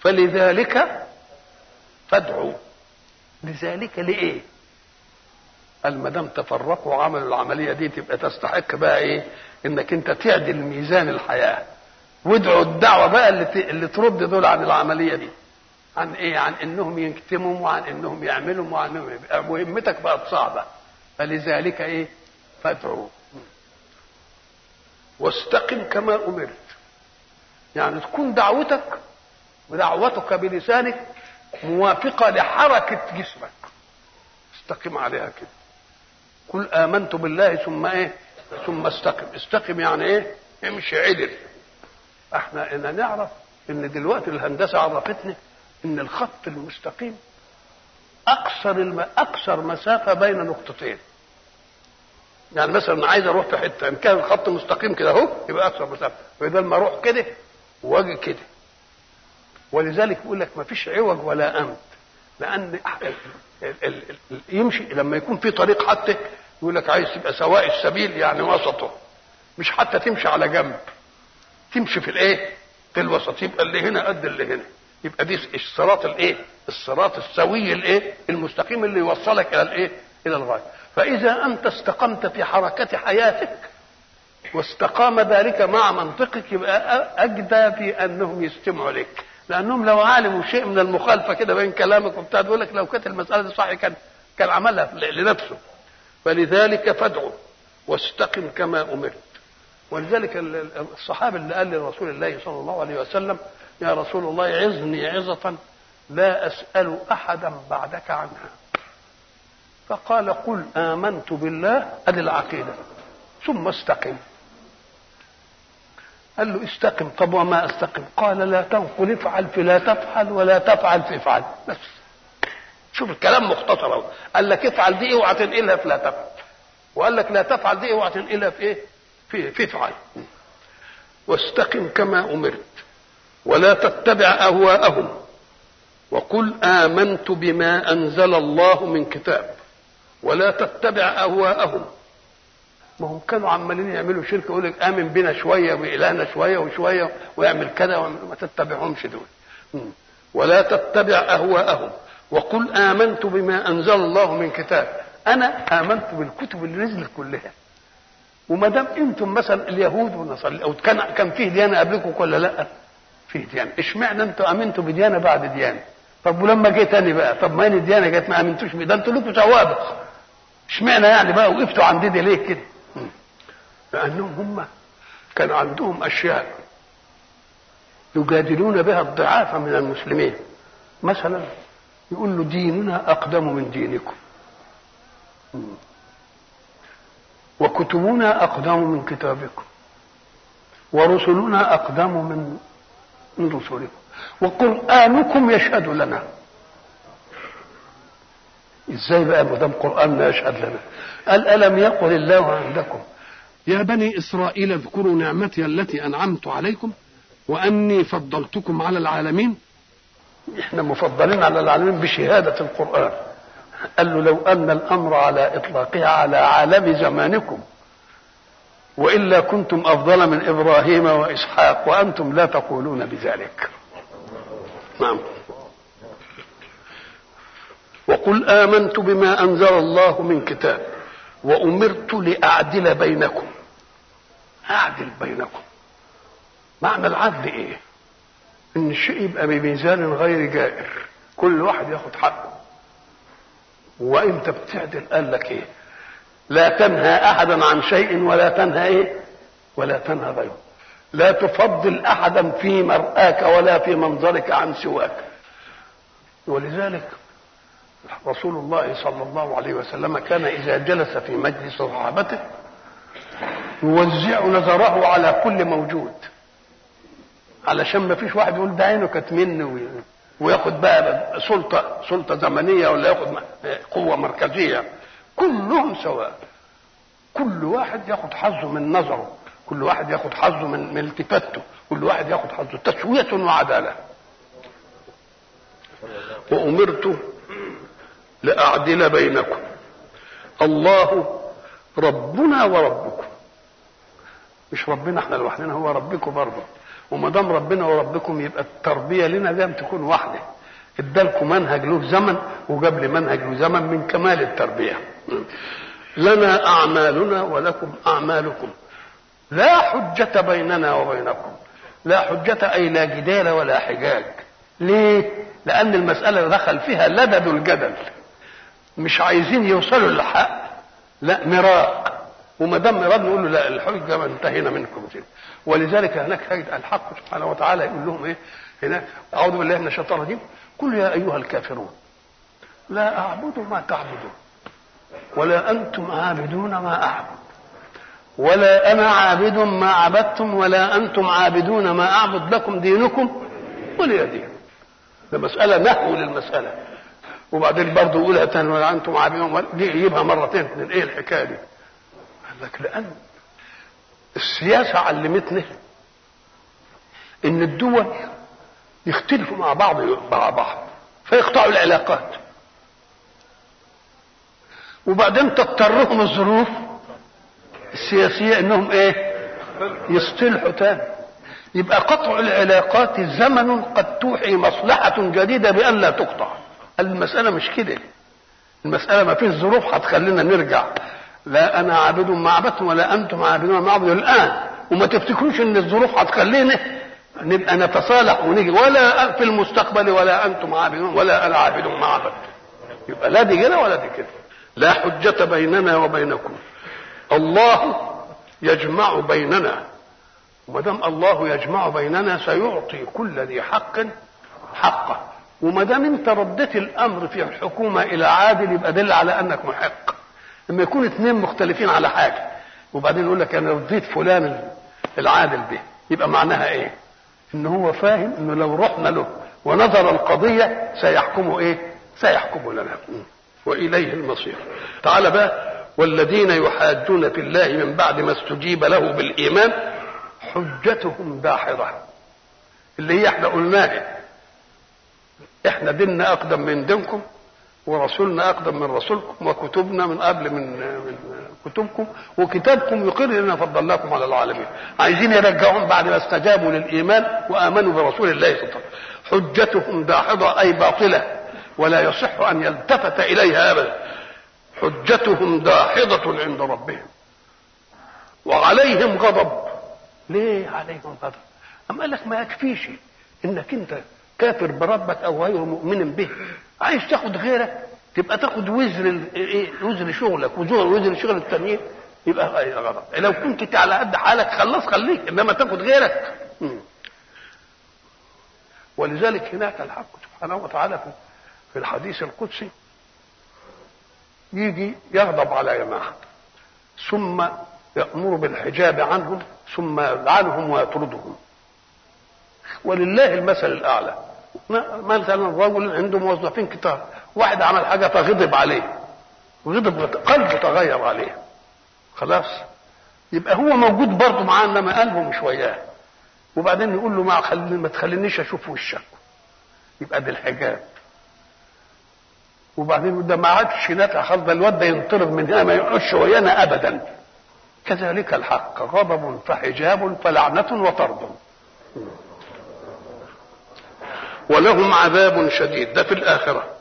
فلذلك فادعوا لذلك لايه قال ما دام تفرقوا وعملوا العمليه دي تبقى تستحق بقى ايه انك انت تعدل ميزان الحياه وادعوا الدعوه بقى اللي ت... اللي ترد دول عن العمليه دي عن ايه عن انهم يكتموا وعن انهم يعملوا وعن انهم يبقى مهمتك بقت صعبه فلذلك ايه فادعوا واستقم كما امرت يعني تكون دعوتك ودعوتك بلسانك موافقه لحركه جسمك استقم عليها كده قل امنت بالله ثم ايه ثم استقم استقم يعني ايه امشي عدل احنا ان نعرف ان دلوقتي الهندسه عرفتنا ان الخط المستقيم اقصر الم... اقصر مسافه بين نقطتين يعني مثلا عايز اروح في حته ان كان الخط مستقيم كده اهو يبقى اقصر مسافه فاذا ما اروح كده واجي كده ولذلك يقول لك ما فيش عوج ولا امد لان ال... ال... ال... يمشي لما يكون في طريق حتى يقول لك عايز تبقى سواء السبيل يعني وسطه مش حتى تمشي على جنب تمشي في الايه في الوسط يبقى اللي هنا قد اللي هنا يبقى دي الصراط الايه الصراط السوي الايه المستقيم اللي يوصلك الى الايه الى الغايه فاذا انت استقمت في حركه حياتك واستقام ذلك مع منطقك يبقى اجدى في انهم يستمعوا لك لانهم لو علموا شيء من المخالفه كده بين كلامك وبتاع يقول لك لو كانت المساله دي صح كان كان عملها لنفسه فلذلك فادعوا واستقم كما امرت ولذلك الصحابي اللي قال لرسول الله صلى الله عليه وسلم يا رسول الله عظني عظة لا أسأل أحدا بعدك عنها فقال قل آمنت بالله أدي العقيدة ثم استقم قال له استقم طب وما استقم قال لا تنقل افعل فلا تفعل ولا تفعل فافعل بس شوف الكلام مختصر اهو قال لك افعل دي اوعى تنقلها فلا تفعل وقال لك لا تفعل دي اوعى تنقلها في ايه في في افعل واستقم كما امرت ولا تتبع اهواءهم وقل امنت بما انزل الله من كتاب ولا تتبع اهواءهم ما هم كانوا عمالين يعملوا شركه يقول لك امن بنا شويه والهنا شويه وشويه ويعمل كذا وما تتبعهمش دول ولا تتبع اهواءهم وقل امنت بما انزل الله من كتاب انا امنت بالكتب اللي نزلت كلها وما دام انتم مثلا اليهود والنصارى او كان كان فيه ديانه قبلكم ولا لا؟ فيه ديانه، اشمعنى انتم امنتوا بديانه بعد ديانه؟ طب ولما جه تاني بقى طب ما هي الديانه جت ما امنتوش بيه ده انتوا لكم سوابق اشمعنى يعني بقى وقفتوا عند دي ليه كده؟ لانهم هم كان عندهم اشياء يجادلون بها الضعاف من المسلمين مثلا يقول له ديننا اقدم من دينكم وكتبنا أقدم من كتابكم ورسلنا أقدم من من رسلكم وقرآنكم يشهد لنا ازاي بقى ما دام قرآننا يشهد لنا قال ألم يقل الله عندكم يا بني إسرائيل اذكروا نعمتي التي أنعمت عليكم وأني فضلتكم على العالمين احنا مفضلين على العالمين بشهادة القرآن قال له لو ان الامر على اطلاقها على عالم زمانكم والا كنتم افضل من ابراهيم واسحاق وانتم لا تقولون بذلك نعم وقل امنت بما انزل الله من كتاب وامرت لاعدل بينكم اعدل بينكم معنى العدل ايه ان الشيء يبقى بميزان غير جائر كل واحد ياخد حقه وانت بتعدل قال لك ايه لا تنهى احدا عن شيء ولا تنهى ايه ولا تنهى غيره لا تفضل احدا في مرآك ولا في منظرك عن سواك ولذلك رسول الله صلى الله عليه وسلم كان اذا جلس في مجلس صحابته يوزع نظره على كل موجود علشان ما فيش واحد يقول ده عينه كانت مني وياخد بقى سلطة سلطة زمنية ولا ياخد قوة مركزية كلهم سواء كل واحد ياخد حظه من نظره كل واحد ياخد حظه من, من التفاته كل واحد ياخد حظه تسوية وعدالة وأمرت لأعدل بينكم الله ربنا وربكم مش ربنا احنا لوحدنا هو ربكم برضه وما دام ربنا وربكم يبقى التربيه لنا لازم تكون واحده ادالكم منهج له زمن وجاب لي منهج له زمن من كمال التربيه لنا اعمالنا ولكم اعمالكم لا حجة بيننا وبينكم لا حجة أي لا جدال ولا حجاج ليه؟ لأن المسألة دخل فيها لدد الجدل مش عايزين يوصلوا للحق لا مراء وما دام مراد نقول له لا الحجة ما انتهينا منكم كده ولذلك هناك تجد الحق سبحانه وتعالى يقول لهم ايه هناك اعوذ بالله من الشيطان الرجيم قل يا ايها الكافرون لا اعبد ما تعبدون ولا انتم عابدون ما اعبد ولا انا عابد ما عبدتم ولا انتم عابدون ما اعبد لكم دينكم ولي دين ده مساله نحو للمساله وبعدين برضه يقولها تاني ولا انتم عابدون دي يجيبها مرتين من ايه الحكايه دي قال لك لان السياسه علمتنا ان الدول يختلفوا مع بعض مع بعض فيقطعوا العلاقات وبعدين تضطرهم الظروف السياسيه انهم ايه يصطلحوا تاني يبقى قطع العلاقات زمن قد توحي مصلحة جديدة بأن لا تقطع المسألة مش كده المسألة ما فيش ظروف هتخلينا نرجع لا أنا عابد ما عبدتم ولا أنتم عابدون ما عبدوا الآن وما تفتكروش إن الظروف هتخلينا نبقى نتصالح ونيجي ولا في المستقبل ولا أنتم عابدون ولا أنا عابد ما عبدت يبقى لا دي كده ولا دي كده لا حجة بيننا وبينكم الله يجمع بيننا وما دام الله يجمع بيننا سيعطي كل ذي حق حقه وما دام انت رديت الامر في الحكومه الى عادل يبقى دل على انك محق لما يكون اثنين مختلفين على حاجه وبعدين يقول لك انا رضيت فلان العادل به يبقى معناها ايه؟ ان هو فاهم انه لو رحنا له ونظر القضيه سيحكم ايه؟ سيحكم لنا واليه المصير. تعال بقى والذين يحاجون في الله من بعد ما استجيب له بالايمان حجتهم داحضة اللي هي احنا قلناها احنا ديننا اقدم من دينكم ورسولنا اقدم من رسولكم وكتبنا من قبل من, من كتبكم وكتابكم يقر لنا فضلناكم على العالمين عايزين يرجعون بعد ما استجابوا للايمان وامنوا برسول الله صلى الله عليه وسلم حجتهم داحضة اي باطلة ولا يصح ان يلتفت اليها ابدا حجتهم داحضة عند ربهم وعليهم غضب ليه عليهم غضب أم قال لك ما يكفيش انك انت كافر بربك او غير مؤمن به عايز تاخد غيرك تبقى تاخد وزر ايه وزر شغلك وزر وزر شغل التانيين يبقى غير غضب لو كنت على قد حالك خلاص خليك انما تاخد غيرك مم. ولذلك هناك الحق سبحانه وتعالى في الحديث القدسي يجي يغضب على جماعه ثم يأمر بالحجاب عنهم ثم يلعنهم ويطردهم ولله المثل الأعلى مثلا رجل عنده موظفين كتار واحد عمل حاجة فغضب عليه غضب قلبه تغير عليه خلاص يبقى هو موجود برضه معاه انما قلبه مش وياه وبعدين يقول له ما, خلي ما تخلينيش اشوف وشك يبقى ده الحجاب وبعدين ده ما عادش نافع خالص ده الواد ده ينطرد من هنا ما يقعدش ويانا ابدا كذلك الحق غضب فحجاب فلعنة وطرد ولهم عذاب شديد ده في الآخرة